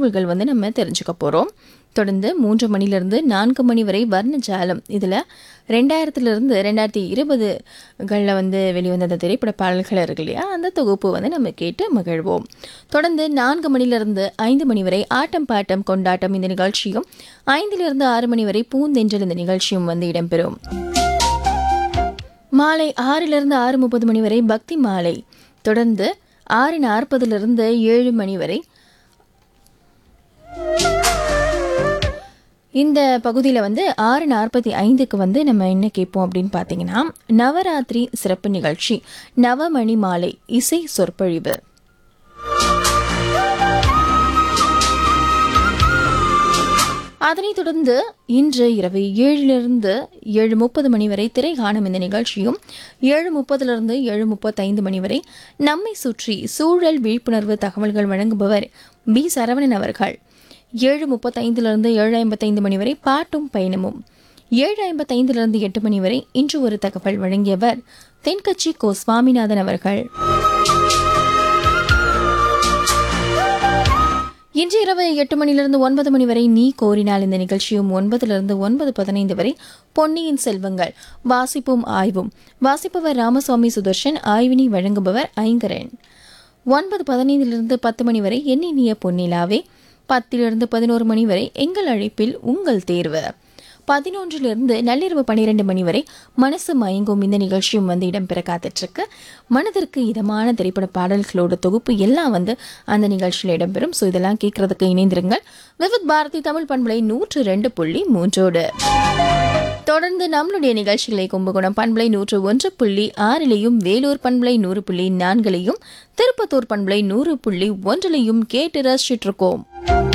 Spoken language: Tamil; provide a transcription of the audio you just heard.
தகவல்கள் வந்து நம்ம தெரிஞ்சுக்க போகிறோம் தொடர்ந்து மூன்று மணிலிருந்து நான்கு மணி வரை வர்ணஜாலம் இதில் ரெண்டாயிரத்துலேருந்து ரெண்டாயிரத்தி இருபதுகளில் வந்து வெளிவந்த அந்த திரைப்பட பாடல்கள் இருக்கு இல்லையா அந்த தொகுப்பு வந்து நம்ம கேட்டு மகிழ்வோம் தொடர்ந்து நான்கு மணிலிருந்து ஐந்து மணி வரை ஆட்டம் பாட்டம் கொண்டாட்டம் இந்த நிகழ்ச்சியும் ஐந்திலிருந்து ஆறு மணி வரை பூந்தென்றல் இந்த நிகழ்ச்சியும் வந்து இடம்பெறும் மாலை ஆறிலிருந்து ஆறு முப்பது மணி வரை பக்தி மாலை தொடர்ந்து ஆறு நாற்பதுலேருந்து ஏழு மணி வரை இந்த பகுதியில் வந்து ஆறு நாற்பத்தி ஐந்துக்கு வந்து நம்ம என்ன கேட்போம் அப்படின்னு பார்த்தீங்கன்னா நவராத்திரி சிறப்பு நிகழ்ச்சி நவமணி மாலை இசை சொற்பொழிவு அதனைத் தொடர்ந்து இன்று இரவு ஏழிலிருந்து ஏழு முப்பது மணி வரை திரை காணும் இந்த நிகழ்ச்சியும் ஏழு முப்பதிலிருந்து ஏழு முப்பத்தைந்து மணி வரை நம்மை சுற்றி சூழல் விழிப்புணர்வு தகவல்கள் வழங்குபவர் பி சரவணன் அவர்கள் ஏழு முப்பத்தைந்திலிருந்து ஏழு ஐம்பத்தைந்து மணி வரை பாட்டும் பயணமும் ஏழு ஐம்பத்தைந்திலிருந்து எட்டு மணி வரை இன்று ஒரு தகவல் வழங்கியவர் தென்கட்சி கோ சுவாமிநாதன் அவர்கள் இன்று இரவு எட்டு மணிலிருந்து ஒன்பது மணி வரை நீ கோரினால் இந்த நிகழ்ச்சியும் ஒன்பதிலிருந்து ஒன்பது பதினைந்து வரை பொன்னியின் செல்வங்கள் வாசிப்பும் ஆய்வும் வாசிப்பவர் ராமசுவாமி சுதர்ஷன் ஆய்வினி வழங்குபவர் ஐங்கரன் ஒன்பது பதினைந்திலிருந்து பத்து மணி வரை எண்ணினிய பொன்னிலாவே பத்திலிருந்து பதினோரு மணி வரை எங்கள் அழைப்பில் உங்கள் தேர்வு பதினொன்றிலிருந்து நள்ளிரவு பன்னிரெண்டு மணி வரை மனசு மயங்கும் இந்த நிகழ்ச்சியும் வந்து இடம்பெற காத்துட்ருக்கு மனதிற்கு இதமான திரைப்பட பாடல்களோட தொகுப்பு எல்லாம் வந்து அந்த நிகழ்ச்சியில் இடம்பெறும் ஸோ இதெல்லாம் கேட்கறதுக்கு இணைந்திருங்கள் விவித் பாரதி தமிழ் பண்பலை நூற்று ரெண்டு புள்ளி மூன்றோடு தொடர்ந்து நம்மளுடைய நிகழ்ச்சிகளை கும்பகோணம் பண்பலை நூற்று ஒன்று புள்ளி ஆறிலையும் வேலூர் பண்பலை நூறு புள்ளி நான்கிலையும் திருப்பத்தூர் பண்பலை நூறு புள்ளி ஒன்றிலையும் கேட்டு ரசிச்சிட்டு இருக்கோம்